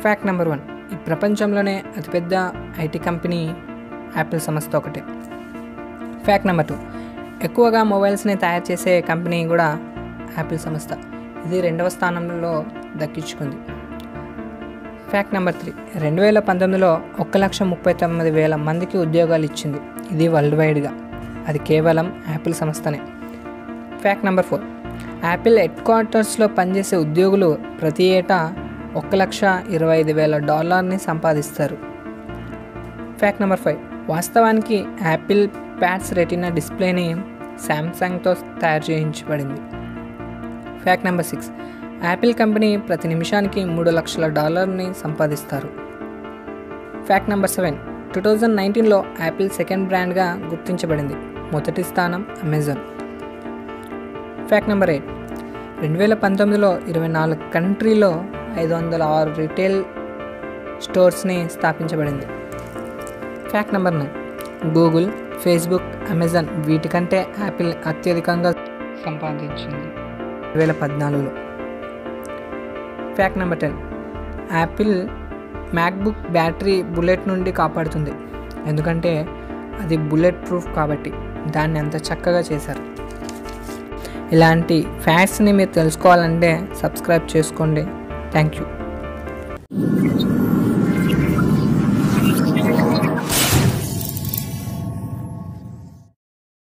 fact number one ఈ ప్రపంచంలోనే అతిపెద్ద ఐటీ కంపెనీ యాపిల్ సంస్థ ఒకటే ఫ్యాక్ట్ నెంబర్ టూ ఎక్కువగా మొబైల్స్ని తయారు చేసే కంపెనీ కూడా యాపిల్ సంస్థ ఇది రెండవ స్థానంలో దక్కించుకుంది ఫ్యాక్ట్ నెంబర్ త్రీ రెండు వేల పంతొమ్మిదిలో ఒక్క లక్ష ముప్పై తొమ్మిది వేల మందికి ఉద్యోగాలు ఇచ్చింది ఇది వరల్డ్ వైడ్గా అది కేవలం యాపిల్ సంస్థనే fact number four Apple head క్వార్టర్స్లో పనిచేసే ఉద్యోగులు ప్రతి ఏటా ఒక్క లక్ష ఇరవై ఐదు వేల డాలర్ని సంపాదిస్తారు ఫ్యాక్ట్ నెంబర్ ఫైవ్ వాస్తవానికి యాపిల్ ప్యాడ్స్ రెటినా డిస్ప్లేని శాంసంగ్తో తయారు చేయించబడింది fact number six Apple company ప్రతి నిమిషానికి మూడు లక్షల డాలర్ని సంపాదిస్తారు fact number seven two thousand నైన్టీన్లో యాపిల్ సెకండ్ బ్రాండ్గా గుర్తించబడింది మొదటి స్థానం అమెజాన్ ఫ్యాక్ట్ నెంబర్ ఎయిట్ రెండు వేల పంతొమ్మిదిలో ఇరవై నాలుగు కంట్రీలో ఐదు వందల ఆరు రిటైల్ స్టోర్స్ని స్థాపించబడింది fact number nine Google Facebook Amazon వీటికంటే యాపిల్ అత్యధికంగా సంపాదించింది రెండు వేల పద్నాలుగులో fact number ten Apple MacBook battery bullet నుండి కాపాడుతుంది ఎందుకంటే అది బుల్లెట్ ప్రూఫ్ కాబట్టి దాన్ని అంత చక్కగా చేశారు ఇలాంటి ఫ్యాక్ట్స్ని మీరు తెలుసుకోవాలంటే సబ్స్క్రైబ్ చేసుకోండి థ్యాంక్ యూ